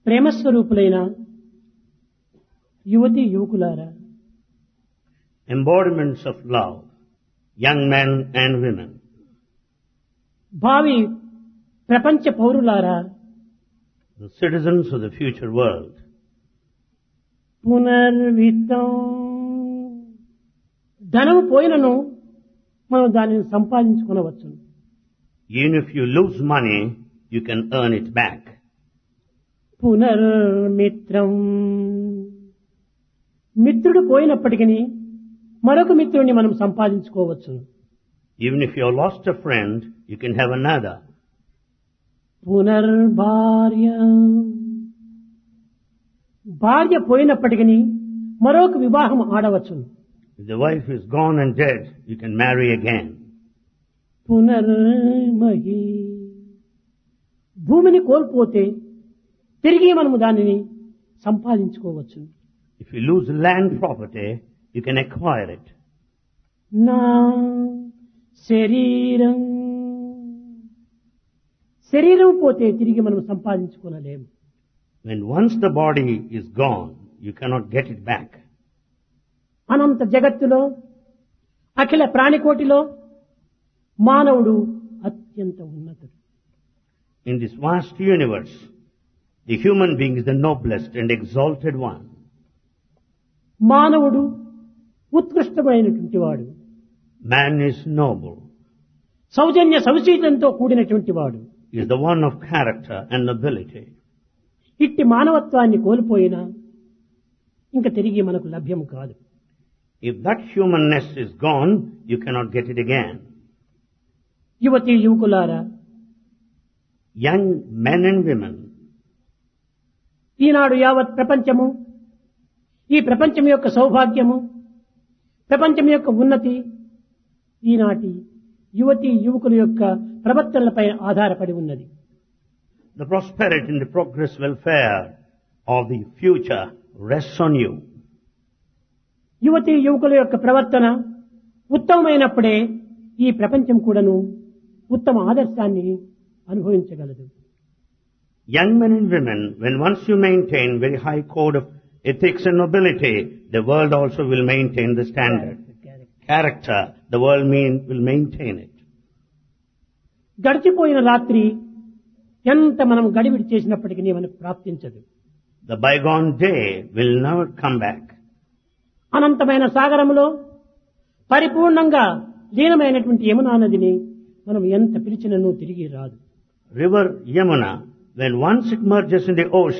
ప్రేమస్వరూపులైన యువతి యువకులారా embodiments of love, young men and women, భావి ప్రపంచ పౌరులారా the citizens of the future world. పునర్విత్తం ధనము పోయినను మనం దానిని సంపాదించుకునవచ్చు Even if you lose money, you can earn it back. పునర్మిత్రం మిత్రుడు పోయినప్పటికీ మరొక మిత్రుడిని మనం సంపాదించుకోవచ్చు Even if you have lost a friend, you can have another. పునర్భార్య భార్య పోయినప్పటికీ మరొక వివాహం ఆడవచ్చు If the wife is gone and dead, you can marry again. పునర్మహి భూమిని కోల్పోతే తిరిగి మనము దానిని సంపాదించుకోవచ్చు If you lose land property, you can acquire it. నా శరీరం శరీరం పోతే తిరిగి మనం సంపాదించుకోనలేము When once the body is gone, you cannot get it back. అనంత జగత్తులో అఖిల ప్రాణికోటిలో మానవుడు అత్యంత ఉన్నతుడు In this vast universe, the human being is the noblest and exalted one. మానవుడు ఉత్కృష్టమైనటువంటి వాడు Man is noble. సౌజన్య సౌశీలంతో కూడినటువంటి వాడు He is the one of character and nobility. ఇట్టి మానవత్వాన్ని కోల్పోయినా ఇంకా తిరిగి మనకు లభ్యం కాదు If that humanness is gone, you cannot get it again. యువతి యువకులారా Young men and women, ఈనాడు యావత్ ప్రపంచము ఈ ప్రపంచం యొక్క సౌభాగ్యము ప్రపంచం యొక్క ఉన్నతి ఈనాటి యువతి యువకుల యొక్క ప్రవర్తనలపై ఆధారపడి ఉన్నది the prosperity and the progress welfare of the future rests on you. యువతి యువకుల యొక్క ప్రవర్తన ఉత్తమమైనప్పుడే ఈ ప్రపంచం కూడాను ఉత్తమ ఆదర్శాన్ని అనుభవించగలదు Young men and women, when once you maintain very high code of ethics and nobility, the world also will maintain the standard. Character, the world mean, will maintain it. గడిచిపోయిన రాత్రి ఎంత మనం గడివిడి చేసినప్పటికీ మనకు ప్రాప్తించదు The bygone day will never come back. అనంతమైన సాగరములో పరిపూర్ణంగా లీనమైనటువంటి యమునా నదిని మనం ఎంత పిలిచినను తిరిగి రాదు River Yamuna, when once it merges in the ocean,